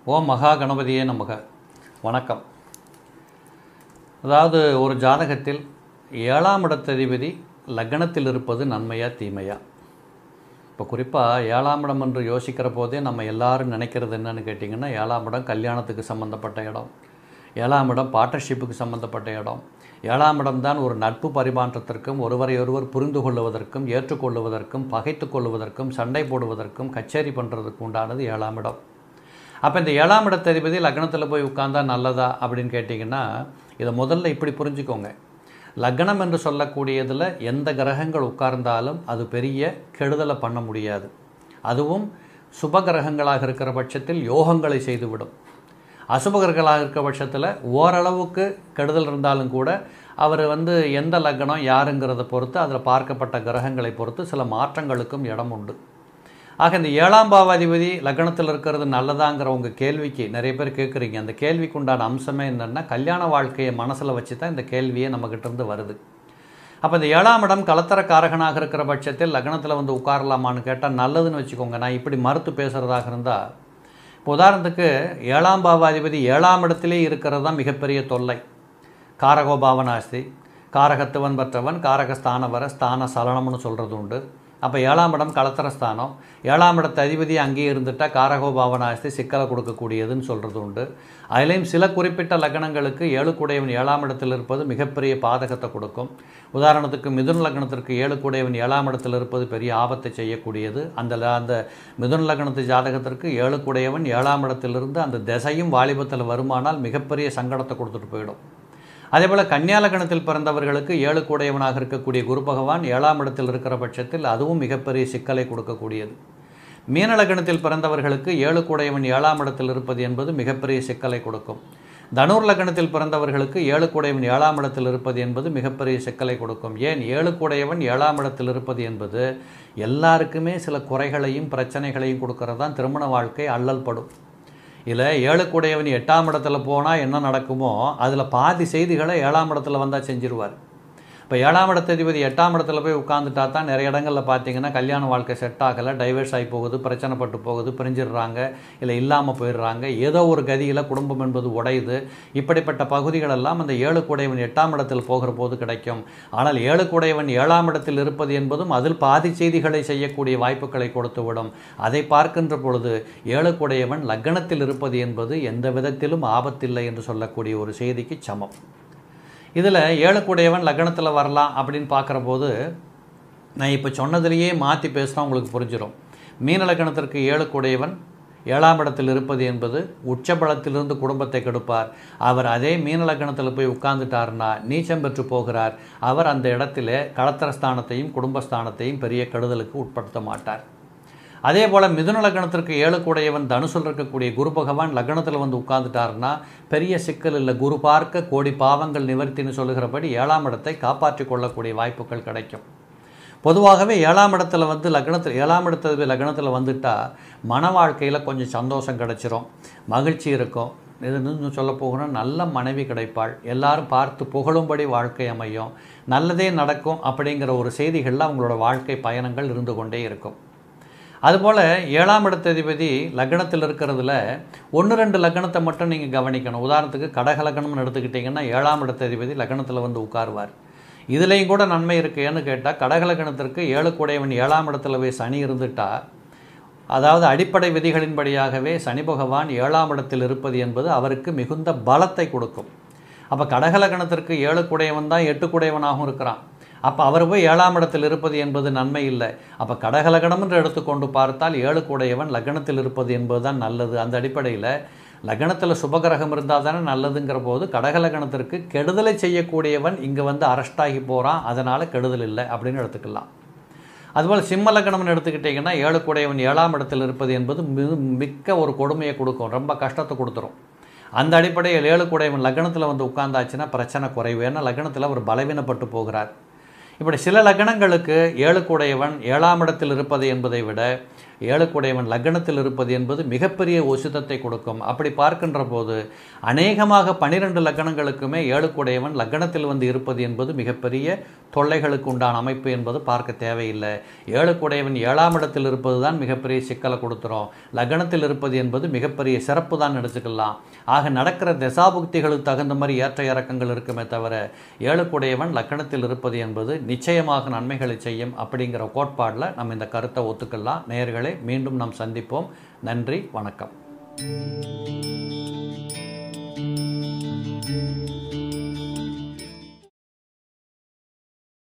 ஓம் மகா கணபதியே நமக வணக்கம் அதாவது ஒரு ஜாதகத்தில் ஏழாம் இடத்ததிபதி லக்னத்தில் இருப்பது நன்மையா தீமையா இப்போ குறிப்பாக ஏழாம் இடம் என்று யோசிக்கிற போதே நம்ம எல்லாரும் நினைக்கிறது என்னன்னு கேட்டிங்கன்னா ஏழாம் இடம் கல்யாணத்துக்கு சம்மந்தப்பட்ட இடம் ஏழாம் இடம் பார்ட்னர்ஷிப்புக்கு சம்மந்தப்பட்ட இடம் ஏழாம் இடம் தான் ஒரு நட்பு பரிமாற்றத்திற்கும் ஒருவரை ஒருவர் புரிந்து கொள்வதற்கும் ஏற்றுக்கொள்வதற்கும் பகைத்து கொள்வதற்கும் சண்டை போடுவதற்கும் கச்சேரி பண்ணுறதுக்கு உண்டானது ஏழாம் இடம் அப்போ இந்த ஏழாம் இடத்ததிபதி லக்னத்தில் போய் உட்கார்ந்தா நல்லதா அப்படின்னு கேட்டிங்கன்னா இதை முதல்ல இப்படி புரிஞ்சுக்கோங்க லக்னம் என்று சொல்லக்கூடியதில் எந்த கிரகங்கள் உட்கார்ந்தாலும் அது பெரிய கெடுதலை பண்ண முடியாது அதுவும் சுப கிரகங்களாக இருக்கிற பட்சத்தில் யோகங்களை செய்துவிடும் அசுபகர்களாக இருக்க பட்சத்தில் ஓரளவுக்கு கெடுதல் இருந்தாலும் கூட அவர் வந்து எந்த லக்னம் யாருங்கிறத பொறுத்து அதில் பார்க்கப்பட்ட கிரகங்களை பொறுத்து சில மாற்றங்களுக்கும் இடம் உண்டு ஆக இந்த ஏழாம் பாவாதிபதி லக்னத்தில் இருக்கிறது நல்லதாங்கிற உங்கள் கேள்விக்கு நிறைய பேர் கேட்குறீங்க அந்த கேள்விக்கு உண்டான அம்சமே என்னென்னா கல்யாண வாழ்க்கையை மனசில் வச்சு தான் இந்த கேள்வியே நம்மக்கிட்ட இருந்து வருது அப்போ இந்த ஏழாம் இடம் கலத்தர காரகனாக இருக்கிற பட்சத்தில் லக்னத்தில் வந்து உட்காரலாமான்னு கேட்டால் நல்லதுன்னு வச்சுக்கோங்க நான் இப்படி மறுத்து பேசுகிறதாக இருந்தால் இப்போ உதாரணத்துக்கு ஏழாம் பாவாதிபதி ஏழாம் இடத்திலே இருக்கிறது தான் மிகப்பெரிய தொல்லை காரகோபாவனாஸ்தி காரகத்துவன் பெற்றவன் காரகஸ்தானவர ஸ்தான சலனம்னு சொல்கிறது உண்டு அப்போ ஏழாம் இடம் கலத்தரஸ்தானம் ஏழாம் இடத்து அதிபதி அங்கேயே இருந்துட்டால் காரகோபாவனாஸ்தி சிக்கலை கொடுக்கக்கூடியதுன்னு சொல்கிறது உண்டு அதுலேயும் சில குறிப்பிட்ட லக்னங்களுக்கு ஏழுக்குடையவன் ஏழாம் இடத்தில் இருப்பது மிகப்பெரிய பாதகத்தை கொடுக்கும் உதாரணத்துக்கு மிதுன லக்னத்திற்கு ஏழுக்குடையவன் ஏழாம் இடத்தில் இருப்பது பெரிய ஆபத்தை செய்யக்கூடியது அந்த ல- அந்த மிதுன லக்னத்து ஜாதகத்திற்கு ஏழுக்குடையவன் ஏழாம் இடத்திலிருந்து அந்த திசையும் வாலிபத்தில் வருமானால் மிகப்பெரிய சங்கடத்தை கொடுத்துட்டு போயிடும் அதேபோல் கன்னியாலக்கணத்தில் பிறந்தவர்களுக்கு ஏழு கூடையவனாக இருக்கக்கூடிய குரு பகவான் ஏழாம் இடத்தில் இருக்கிற பட்சத்தில் அதுவும் மிகப்பெரிய சிக்கலை கொடுக்கக்கூடியது மீனலக்கணத்தில் பிறந்தவர்களுக்கு ஏழு கூடையவன் ஏழாம் இடத்தில் இருப்பது என்பது மிகப்பெரிய சிக்கலை கொடுக்கும் தனுர் லக்னத்தில் பிறந்தவர்களுக்கு ஏழு கூடையவன் ஏழாம் இடத்தில் இருப்பது என்பது மிகப்பெரிய சிக்கலை கொடுக்கும் ஏன் ஏழு கூடையவன் ஏழாம் இடத்தில் இருப்பது என்பது எல்லாருக்குமே சில குறைகளையும் பிரச்சனைகளையும் கொடுக்கறது தான் திருமண வாழ்க்கை அல்லல் படும் இதில் ஏழுக்குடையவன் எட்டாம் இடத்துல போனால் என்ன நடக்குமோ அதில் பாதி செய்திகளை ஏழாம் இடத்துல வந்தால் செஞ்சிருவார் இப்போ ஏழாம் இடத்ததிபதி எட்டாம் இடத்துல போய் உட்காந்துட்டா தான் நிறைய இடங்களில் பார்த்தீங்கன்னா கல்யாண வாழ்க்கை செட் ஆகலை டைவர்ஸ் ஆகி போகுது பிரச்சனைப்பட்டு போகுது பிரிஞ்சிடுறாங்க இல்லை இல்லாமல் போயிடுறாங்க ஏதோ ஒரு கதியில் குடும்பம் என்பது உடையுது இப்படிப்பட்ட பகுதிகளெல்லாம் அந்த ஏழு கூடையவன் எட்டாம் இடத்தில் போகிற போது கிடைக்கும் ஆனால் ஏழு கூடையவன் ஏழாம் இடத்தில் இருப்பது என்பதும் அதில் பாதி செய்திகளை செய்யக்கூடிய வாய்ப்புகளை கொடுத்துவிடும் அதை பார்க்கின்ற பொழுது ஏழு கூடையவன் லக்னத்தில் இருப்பது என்பது எந்த விதத்திலும் ஆபத்தில்லை என்று சொல்லக்கூடிய ஒரு செய்திக்கு சமம் இதில் ஏழு கூடையவன் லக்னத்தில் வரலாம் அப்படின்னு பார்க்குற போது நான் இப்போ சொன்னதிலேயே மாற்றி பேசுனா உங்களுக்கு புரிஞ்சிடும் மீன லக்னத்திற்கு ஏழு கூடையவன் ஏழாம் இடத்தில் இருப்பது என்பது உச்சபலத்திலிருந்து குடும்பத்தை கெடுப்பார் அவர் அதே மீன லக்னத்தில் போய் உட்கார்ந்துட்டார்னா நீச்சம் பெற்று போகிறார் அவர் அந்த இடத்துல களத்திரஸ்தானத்தையும் குடும்பஸ்தானத்தையும் பெரிய கெடுதலுக்கு உட்படுத்த மாட்டார் அதே போல் மிதுன லக்னத்திற்கு ஏழு கூடையவன் தனுசுல் இருக்கக்கூடிய குரு பகவான் லக்னத்தில் வந்து உட்கார்ந்துட்டாருன்னா பெரிய சிக்கல் இல்லை குரு பார்க்க கோடி பாவங்கள் நிவர்த்தின்னு சொல்லுகிறபடி ஏழாம் இடத்தை காப்பாற்றிக் கொள்ளக்கூடிய வாய்ப்புகள் கிடைக்கும் பொதுவாகவே ஏழாம் இடத்துல வந்து லக்னத்தில் ஏழாம் இடத்துல லக்னத்தில் வந்துட்டா மன வாழ்க்கையில் கொஞ்சம் சந்தோஷம் கிடைச்சிரும் மகிழ்ச்சி இருக்கும் இது இன்னும் சொல்ல போகணும் நல்ல மனைவி கிடைப்பாள் எல்லாரும் பார்த்து புகழும்படி வாழ்க்கை அமையும் நல்லதே நடக்கும் அப்படிங்கிற ஒரு செய்திகளில் அவங்களோட வாழ்க்கை பயணங்கள் இருந்து கொண்டே இருக்கும் அதுபோல் ஏழாம் இடத்ததிபதி லக்னத்தில் இருக்கிறதுல ஒன்று ரெண்டு லக்னத்தை மட்டும் நீங்கள் கவனிக்கணும் உதாரணத்துக்கு கடக லக்னம்னு எடுத்துக்கிட்டிங்கன்னா ஏழாம் இடத்ததிபதி லக்னத்தில் வந்து உட்காருவார் இதுலேயும் கூட நன்மை இருக்கு ஏன்னு கேட்டால் கடக லக்னத்திற்கு ஏழு கூடையவன் ஏழாம் இடத்துல போய் சனி இருந்துட்டா அதாவது அடிப்படை விதிகளின்படியாகவே சனி பகவான் ஏழாம் இடத்தில் இருப்பது என்பது அவருக்கு மிகுந்த பலத்தை கொடுக்கும் அப்போ கடகலகணத்திற்கு ஏழு குடையவன் தான் எட்டு குடையவனாகவும் இருக்கிறான் அப்போ அவர் போய் ஏழாம் இடத்தில் இருப்பது என்பது நன்மை இல்லை அப்போ கடகலகணம் என்று எடுத்துக்கொண்டு பார்த்தால் ஏழு குடையவன் லக்னத்தில் இருப்பது என்பது தான் நல்லது அந்த அடிப்படையில் லக்னத்தில் சுபகிரகம் இருந்தால் தானே நல்லதுங்கிற போது கடகலகணத்திற்கு கெடுதலை செய்யக்கூடியவன் இங்கே வந்து அரஸ்டாகி போகிறான் அதனால் கெடுதல் இல்லை அப்படின்னு எடுத்துக்கலாம் அதுபோல் சிம்ம லக்னம்னு எடுத்துக்கிட்டிங்கன்னா ஏழு கூடையவன் ஏழாம் இடத்தில் இருப்பது என்பது மிகு மிக்க ஒரு கொடுமையை கொடுக்கும் ரொம்ப கஷ்டத்தை கொடுத்துரும் அந்த அடிப்படையில் ஏழு கூடையவன் லக்னத்தில் வந்து உட்கார்ந்தாச்சுன்னா பிரச்சனை குறைவு ஏன்னா லக்னத்தில் அவர் பலவீனப்பட்டு போகிறார் இப்படி சில லக்னங்களுக்கு ஏழு கூடையவன் ஏழாம் இடத்தில் இருப்பது என்பதை விட ஏழுக்குடையவன் லக்னத்தில் இருப்பது என்பது மிகப்பெரிய உசிதத்தை கொடுக்கும் அப்படி பார்க்கின்ற போது அநேகமாக பனிரெண்டு லக்னங்களுக்குமே ஏழுக்குடையவன் லக்னத்தில் வந்து இருப்பது என்பது மிகப்பெரிய தொல்லைகளுக்கு உண்டான அமைப்பு என்பது பார்க்க தேவையில்லை ஏழுக்குடையவன் ஏழாம் இடத்தில் இருப்பது தான் மிகப்பெரிய சிக்கலை கொடுத்துரும் லக்னத்தில் இருப்பது என்பது மிகப்பெரிய சிறப்பு தான் எடுத்துக்கலாம் ஆக நடக்கிற தசாபுக்திகளுக்கு தகுந்த மாதிரி ஏற்ற இறக்கங்கள் இருக்குமே தவிர ஏழுக்குடையவன் லக்கணத்தில் இருப்பது என்பது நிச்சயமாக நன்மைகளை செய்யும் அப்படிங்கிற கோட்பாடில் நம்ம இந்த கருத்தை ஒத்துக்கலாம் நேயர்களே மீண்டும் நாம் சந்திப்போம் நன்றி வணக்கம்